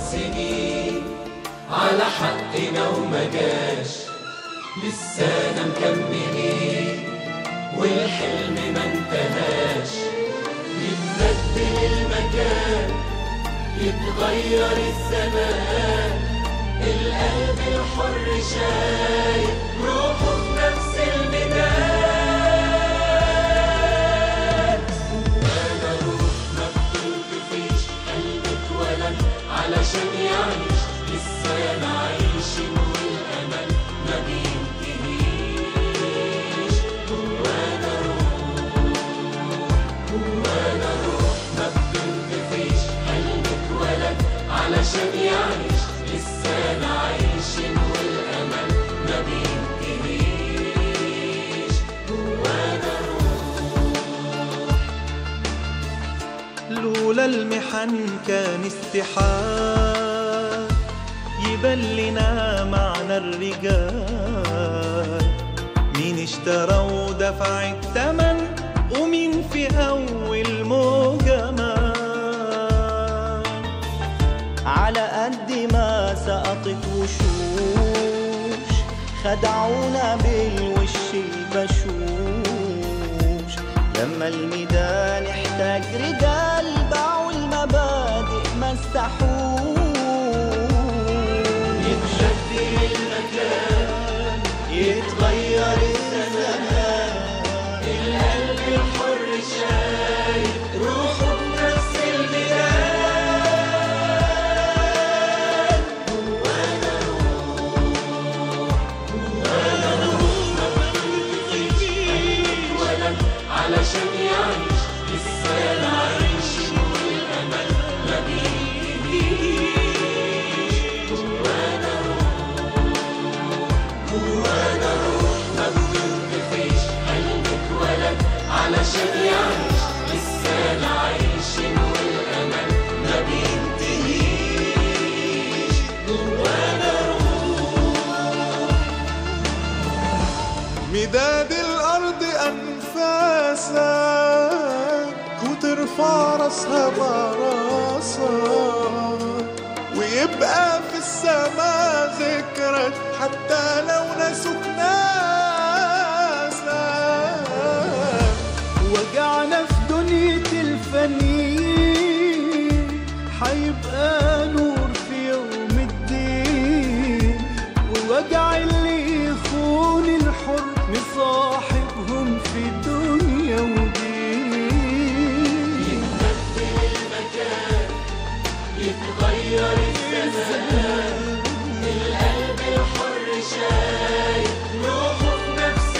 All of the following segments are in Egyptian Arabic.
سنين على حقنا وما جاش لسانا مكملين والحلم ما انتهاش يتبدل المكان يتغير الزمان القلب الحر شايف روحه في نفس الميدان وانا روح ما بتنطفيش قلبك ولد علشان يعيش لسه انا عايشين والامل ما بينتهيش وانا روح وانا روح ما بتنطفيش قلبك ولد علشان يعيش لسه انا عايشين والامل ما بينتهيش وانا لولا المحن كان استحال يبان لنا معنى الرجال مين اشترى ودفع التمن ومين في أول موجة مات على قد ما سقطت وشوش خدعونا بالوش البشوش لما الميدان احتاج رجال باعوا المبادئ ما استحوش يتبدل المكان يتغير الزمان القلب الحر شايف روحه بنفس الميدان وانا روح وانا روح ما بتنطفيش قلبك ولد علشان يعيش لسه انا عايشين والامل ما بينتهيش وانا روح وانا روح ما بتنطفيش قلبك ولد علشان يعيش لسه انا عايشين والامل ما بينتهيش وانا مداد الأرض أنفاسك وترفع راسها براسك ويبقى في السماء ذكرك حتى لو نسوك ناسك وجعنا في دنيا الفنيين حيبقى نور في يوم الدين ووجع اللي يخون الحر مصاحبهم في دنيا ودين يتبدل المكان يتغير الزمان القلب الحر شايف روحه في نفس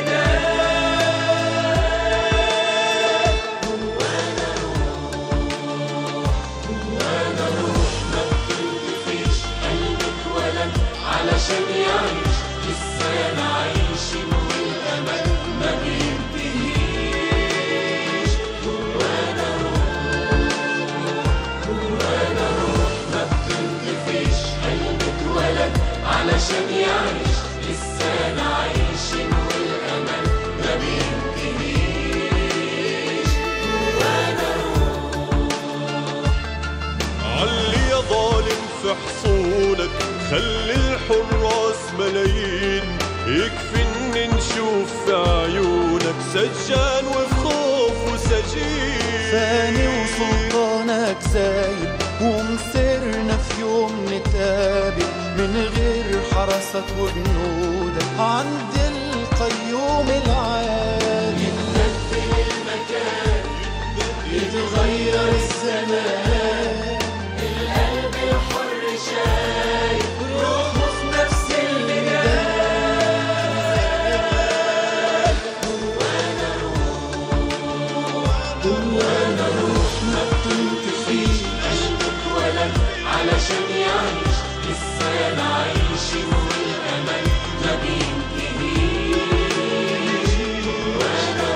الميدان وانا روح وانا روح ما بتنطفيش قلبك ولد علشان يعيش لسه انا عايشين والامل ما بينتهيش وانا وانا روح ما بتنطفيش قلبك ولد علشان يعيش لسه انا عايشين والامل ما بينتهيش وانا علي يا ظالم في حصولك خلي الحراس ملايين يكفي ان نشوف في عيونك سجان وفي خوف وسجين فاني وسلطانك زايد ومصيرنا في يوم نتقابل من غير حرسك وجنودك عند القيوم العادل يتبدل المكان يتغير الزمان القلب الحر شايف روحه في نفس الميدان وانا روح وانا روح ما بتنطفيش قلبك ولد علشان يعيش لسه انا عايشين والامل ما بينتهيش وانا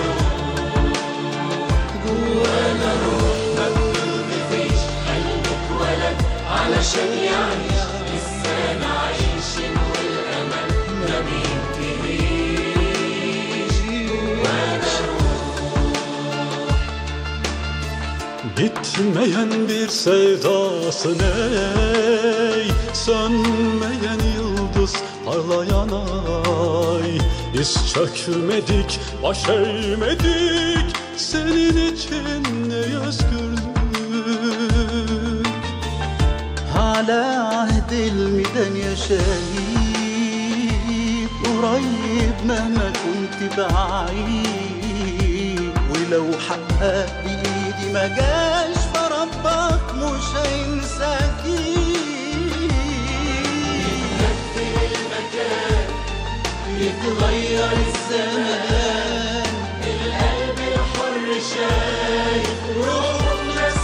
روح وانا روح ما بتنطفيش قلبك ولد علشان يعيش لسه انا عايشين والامل ما بينتهيش وانا روح Bitmeyen bir sevdasın ey Sönmeyen yıldız parlayan ay Biz çökmedik baş eğmedik Senin için ne özgürlük على عهد الميدان يا شهيد قريب مهما كنت بعيد ولو حقق بإيدي ما جاش فربك مش هينساك يتغير الزمان القلب الحر شايف روحه بنفس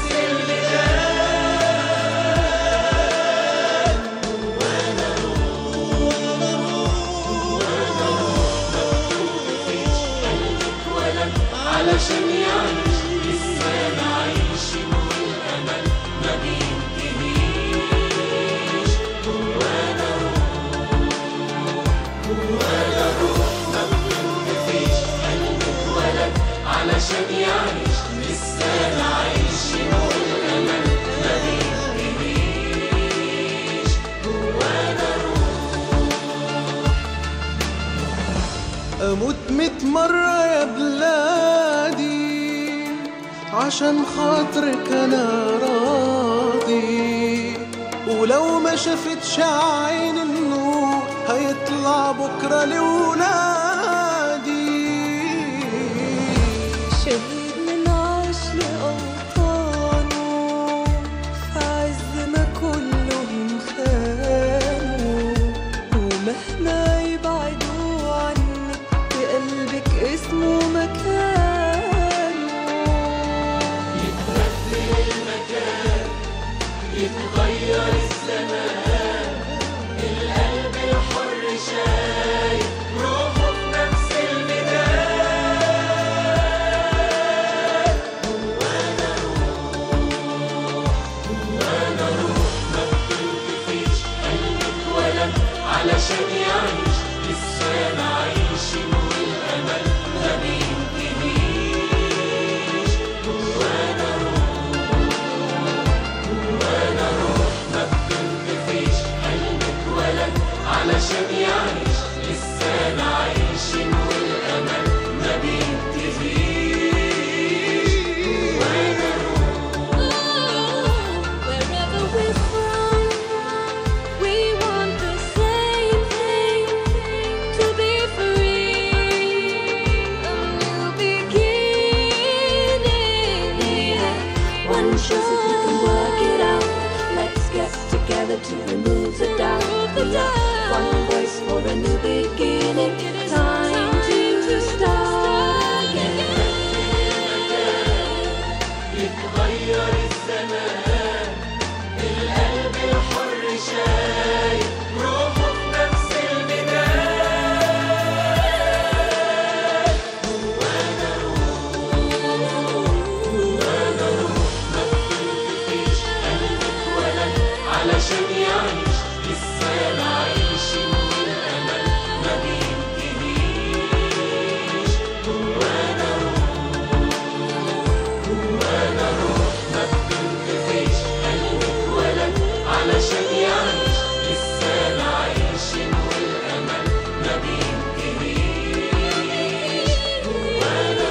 الميدان علشان يعيش لسه نعيش والأمل ما بينتهيش وانا روح وانا روح ما بتنطفيش قلبك اتولد علشان يعيش لسه نعيش والأمل ما بينتهيش وانا أموت ميت مرة يا بلادي عشان خاطرك أنا راضي ولو ما شافتش عين النور هيطلع بكرة لولادي شهيد من عاش لأوطانه في عز ما كلهم خانوا ومهما يبعدوا عنك بقلبك اسمه مكانه يتغير الزمان القلب الحر شايف روحه بنفس الميدان وانا روح وانا روح ما بتنطفيش قلبك اتولد علشان يعيش لسه نعيش والامل ما بينتهيش وانا وانا روح ما بتنطفيش قلبك اتولد علشان يعيش لسه نعيش والامل ما بينتهيش وانا Wherever we're from, we want the same thing to be free. A new beginning. One choice if we can work it out. Let's get together to remove the doubt. We are one voice for a new beginning. Time to start again. يتغير الزمان القلب الحر شايف روحه بنفس الميدان وانا روح وانا روح ما بتنطفيش قلبك اتولد علشان يعيش لسه نعيش والامل ما بينتهيش وانا وانا روح ما بتنطفيش قلبك اتولد علشان يعيش لسه نعيش والامل ما بينتهيش وانا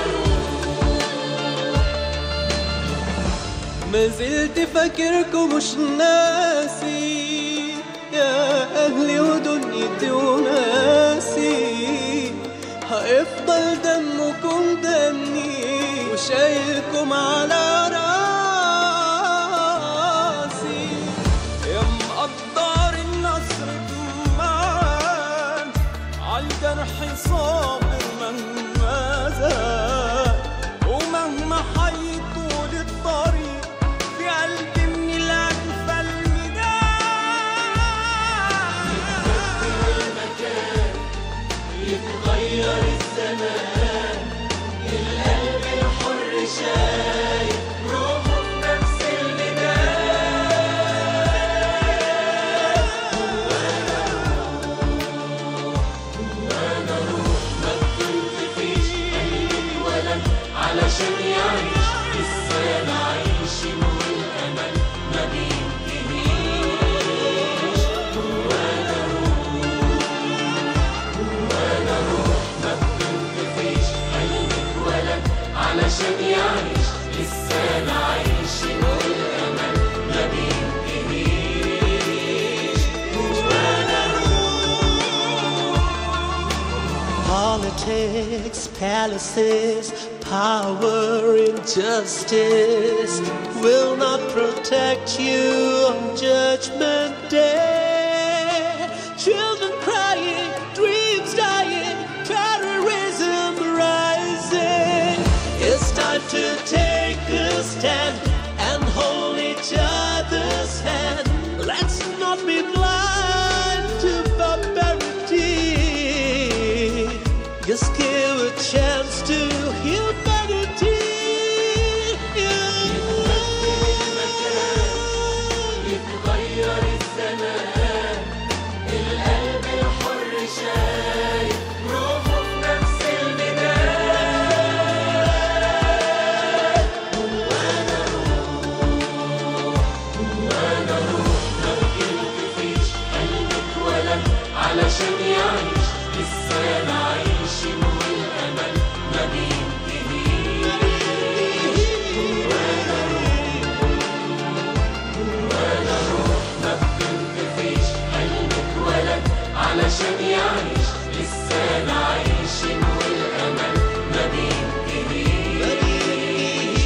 ما زلت فاكركم مش ناسي يا أهلي ودنيتي وناسي هيفضل دمكم دمي وشايلكم على راسي يا مقدر النصر كمان عالجرح صابر مهما زاد ومهما حيطول الطريق في قلبي من الأنفى الميدان يتغير الزمان القلب الحر شايف Politics, palaces, power, injustice will not protect you on Judgment Day. Children crying, dreams dying, terrorism rising. It's time to take a stand and hold each other's hand. Let's not be blind to barbarity. Just give a chance to humanity. يتغير الزمان القلب الحر شايف روحه في نفس الميدان وانا روح وانا روح ما بتلتفيش قلبك ولد علشان يعيش لسه انا عايشين والامل ما بينتهيش وانا روح ما بتنطفيش قلبك ولد علشان يعيش لسه انا عايشين والامل ما بينتهيش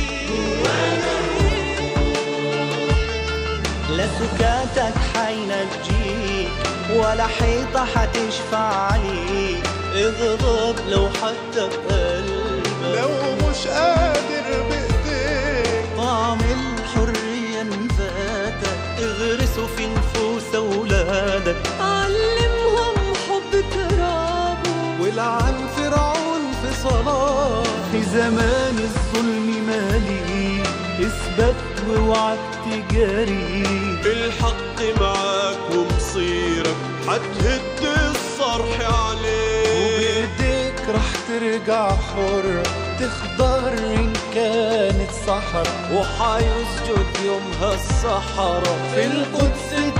لا سكاتك حينجيك ولا حيطة حتشفع عليك اغضب لو حتى بقلبك لو مش قادر بايديك طعم الحرية نفاتك اغرسه في نفوس أولادك علمهم حب ترابه ولعن فرعون في صلاة في زمان الظلم مالي اثبت ووعد تجاري الحق معاك ومصيرك حتهد الصرح عليه وبإيديك رح ترجع حر تخضر إن كانت صحراء وحيسجد يومها الصحراء في القدس